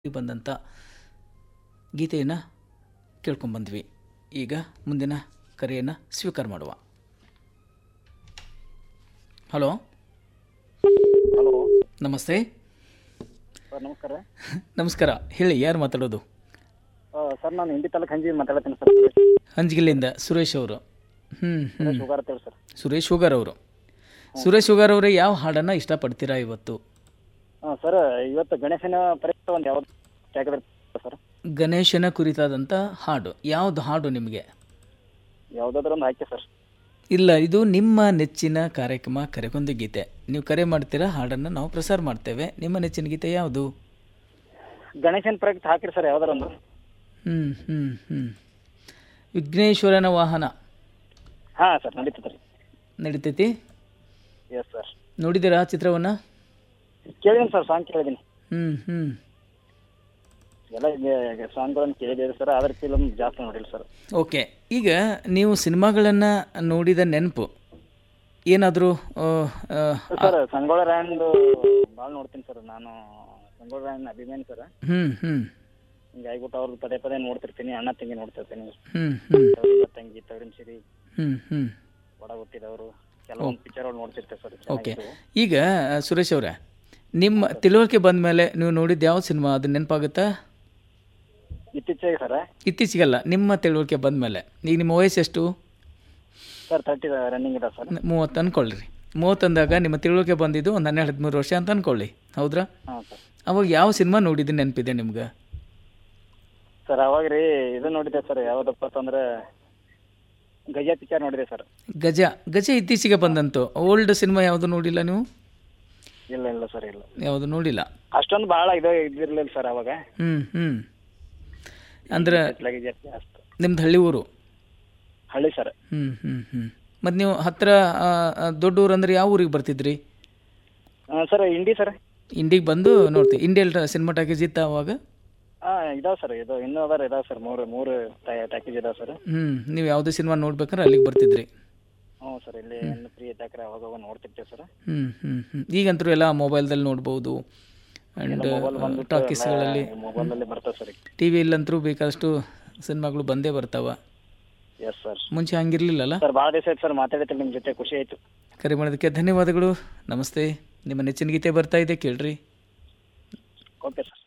ಬಂದಂಥ ಗೀತೆಯನ್ನು ಕೇಳ್ಕೊಂಬಂದ್ವಿ ಈಗ ಮುಂದಿನ ಕರೆಯನ್ನು ಸ್ವೀಕಾರ ಮಾಡುವ ಹಲೋ ಹಲೋ ನಮಸ್ತೆ ಸರ್ ನಮಸ್ಕಾರ ನಮಸ್ಕಾರ ಹೇಳಿ ಯಾರು ಮಾತಾಡೋದು ಆ, ಸರ್ ನಾನು ಇಂಡಿ ತಾಲೂಕು ಹಂಜಿ ಮಾತಾಡ್ತೀನಿ ಸರ್ ಹಂಜಗಿಲ್ಲಿಂದ ಸುರೇಶ್ ಅವರು ಹ್ಞೂ ಹ್ಞೂ ಶುಗರ್ ಅಂತೇಳಿ ಸರ್ ಸುರೇಶ್ ಹುಗಾರ್ ಅವರು ಸುರೇಶ್ ಹುಗಾರ್ ಅವರೇ ಯಾವ ಹಾಡನ್ನು ಇಷ್ಟಪಡ್ತೀರಾ ಇವತ್ತು ಹಾಂ ಸರ್ ಇವತ್ತು ಗಣೇಶನ ಪರೀಕ್ಷೆ ಒಂದು ಯಾವ್ದು ತೆಗೆದ್ರೆ ಸರ್ ಗಣೇಶನ ಕುರಿತಾದಂಥ ಹಾಡು ಯಾವುದು ಹಾಡು ನಿಮಗೆ ಯಾವುದಾದ್ರೂ ಒಂದು ಹಾಕಿ ಸರ್ ಇಲ್ಲ ಇದು ನಿಮ್ಮ ನೆಚ್ಚಿನ ಕಾರ್ಯಕ್ರಮ ಕರೆಗೊಂದು ಗೀತೆ ನೀವು ಕರೆ ಮಾಡ್ತೀರಾ ಹಾಡನ್ನು ನಾವು ಪ್ರಸಾರ ಮಾಡ್ತೇವೆ ನಿಮ್ಮ ನೆಚ್ಚಿನ ಗೀತೆ ಯಾವುದು ಗಣೇಶನ ಪ್ರಯುಕ್ತ ಹಾಕಿರಿ ಸರ್ ಯಾವ್ದಾರ ಒಂದು ಹ್ಞೂ ಹ್ಞೂ ಹ್ಞೂ ವಿಘ್ನೇಶ್ವರನ ವಾಹನ ಹಾಂ ಸರ್ ನಡೀತದೆ ರೀ ನಡೀತೈತಿ ಎಸ್ ಸರ್ ನೋಡಿದ್ದೀರಾ ಚಿತ್ರವನ್ನು ಕೇಳಿದ್ದೀನಿ ಸರ್ ಸಾಂಗ್ ಕೇಳಿದ್ದೀನಿ ಹ್ಞೂ ಹ್ಞೂ ಎಲ್ಲ ಸಾಂಗ್ಗಳನ್ನು ಕೇಳಿದ್ದೀರಿ ಸರ್ ಅದ್ರ ಫಿಲಮ್ ಜಾಸ್ತಿ ನೋಡಿಲ್ಲ ಸರ್ ಓಕೆ ಈಗ ನೀವು ಸಿನಿಮಾಗಳನ್ನು ನೋಡಿದ ನೆನಪು ಏನಾದರೂ ಸರ್ ಸಂಗೊಳ್ಳ ರಾಯಣ್ದು ಭಾಳ ನೋಡ್ತೀನಿ ಸರ್ ನಾನು ಸಂಗೊಳ್ಳ ರಾಯಣ್ಣ ಅಭಿಮಾನಿ ಸರ್ ಹ್ಞೂ ಹ್ಞೂ ಹಿಂಗಾಗ್ಬಿಟ್ಟು ಅವ್ರದ್ದು ಪದೇ ಪದೇ ನೋಡ್ತಿರ್ತೀನಿ ಅಣ್ಣ ತಂಗಿ ನೋಡ್ತಿರ್ತೀನಿ ಹ್ಞೂ ಹ್ಞೂ ತವರಿನ ತಂಗಿ ತವರಿನ ಸಿರಿ ಹ್ಞೂ ಹ್ಞೂ ಒಡ ಹುಟ್ಟಿದವರು ಕೆಲವೊಂದು ಪಿಕ್ಚರ್ ನೋಡ್ತಿರ್ತೇವೆ ಸರ್ ಓಕೆ ಚೆನ್ನಾಗಿತ್ತು. ಈಗ ಆ, ಸುರೇಶ್ ಅವರೇ ನಿಮ್ಮ ತಿಳುವಳಿಕೆ ಬಂದ ಮೇಲೆ ನೀವು ನೋಡಿದ್ದು ಯಾವ ಸಿನಿಮಾ ಅದು ನೆನಪಾಗುತ್ತಾ ಇತ್ತೀಚೆಗೆ ಸರ್ ಇತ್ತೀಚೆಗಲ್ಲ ನಿಮ್ಮ ತಿಳುವಳಿಕೆ ಬಂದ ಮೇಲೆ ಈಗ ನಿಮ್ಮ ವಯಸ್ಸು ಎಷ್ಟು ಸರ್ ತರ್ಟಿ ರನ್ನಿಂಗ್ ಇದೆ ಸರ್ ಮೂವತ್ತು ಅನ್ಕೊಳ್ಳ್ರಿ ಮೂವತ್ತಂದಾಗ ನಿಮ್ಮ ತಿಳುವಳಿಕೆ ಬಂದಿದ್ದು ಒಂದು ಹನ್ನೆರಡು ಹದಿಮೂರು ವರ್ಷ ಅಂತ ಅನ್ಕೊಳ್ಳಿ ಹೌದ್ರಾ ಹಾಂ ಸರ್ ಅವಾಗ ಯಾವ ಸಿನಿಮಾ ನೋಡಿದ್ದು ನೆನಪಿದೆ ನಿಮ್ಗೆ ಸರ್ ಅವಾಗ ರೀ ಇದು ನೋಡಿದೆ ಸರ್ ಯಾವುದಪ್ಪ ಅಂತಂದ್ರೆ ಗಜ ಪಿಕ್ಚರ್ ನೋಡಿದೆ ಸರ್ ಗಜ ಗಜ ಇತ್ತೀಚೆಗೆ ಬಂದಂತು ಓಲ್ಡ್ ಸಿನಿಮಾ ಯಾವುದು ನೋಡಿಲ್ಲ ನೀವು ಇಲ್ಲ ಇಲ್ಲ ಸರ್ ಇಲ್ಲ ಯಾವುದು ನೋಡಿಲ್ಲ ಅಷ್ಟೊಂದು ಭಾಳ ಇದು ಇದಿರ್ಲಿಲ್ಲ ಸರ್ ಅವಾಗ ಹ್ಞೂ ಹ್ಞೂ ಅಂದ್ರೆ ಇತ್ಲಾಗಿ ಜಾಸ್ತಿ ಅಷ್ಟು ನಿಮ್ದು ಹಳ್ಳಿ ಊರು ಹಳ್ಳಿ ಸರ್ ಹ್ಞೂ ಹ್ಞೂ ಹ್ಞೂ ಮತ್ತು ನೀವು ಹತ್ತಿರ ದೊಡ್ಡ ಊರು ಅಂದ್ರೆ ಯಾವ ಊರಿಗೆ ಬರ್ತಿದ್ರಿ ಸರ್ ಇಂಡಿ ಸರ್ ಇಂಡಿಗೆ ಬಂದು ನೋಡ್ತೀವಿ ಇಂಡಿಯಲ್ ಸಿನಿಮಾ ಟಾಕೀಸ್ ಇತ್ತ ಅವಾಗ ಹಾಂ ಇದಾವೆ ಸರ್ ಇದು ಇನ್ನೂ ಅದಾರ ಇದಾವೆ ಸರ್ ಮೂರು ಮೂರು ಪ್ಯಾಕೇಜ್ ಇದಾವೆ ಸರ್ ಹ್ಞೂ ನೀವು ಯಾವುದೇ ಸಿನಿಮಾ ನೋಡ್ಬೇಕಾದ್ರೆ ಅಲ್ಲಿಗೆ ಬರ್ತಿದ್ರಿ ಹ್ಞೂ ಸರ್ ಇಲ್ಲಿ ಏನು ಫ್ರೀ ಇದ್ದಾಕ್ರೆ ಅವಾಗ ಅವಾಗ ನೋಡ್ತಿರ್ತೇವೆ ಸರ್ ಹ್ಞೂ ಹ್ಞೂ ಹ್ಞೂ ಈಗಂತೂ ಎಲ್ಲ ಮೊಬೈಲ್ದಲ್ಲಿ ನೋಡ್ಬೋದು ಆ್ಯಂಡ್ ಮೊಬೈಲ್ ಬಂದ್ಬಿಟ್ಟು ಟಾಕೀಸ್ಗಳಲ್ಲಿ ಮೊಬೈಲಲ್ಲಿ ಬರ್ತದೆ ಸರ್ ಟಿ ವಿಯಲ್ಲಂತರೂ ಬೇಕಾದಷ್ಟು ಸಿನಿಮಾಗಳು ಬಂದೇ ಬರ್ತಾವ ಎಸ್ ಸರ್ ಮುಂಚೆ ಹಂಗಿರಲಿಲ್ಲಲ್ಲ ಸರ್ ಭಾಳ ದಿವಸ ಆಯ್ತು ಸರ್ ಮಾತಾಡಿದ್ರೆ ನಿಮ್ಮ ಜೊತೆ ಖುಷಿ ಆಯಿತು ಕರೆ ಮಾಡೋದಕ್ಕೆ ಧನ್ಯವಾದಗಳು ನಮಸ್ತೆ ನಿಮ್ಮ ನೆಚ್ಚಿನ ಗೀತೆ ಬರ್ತಾ ಇದೆ ಕೇಳ್ರಿ ಓಕೆ ಸರ್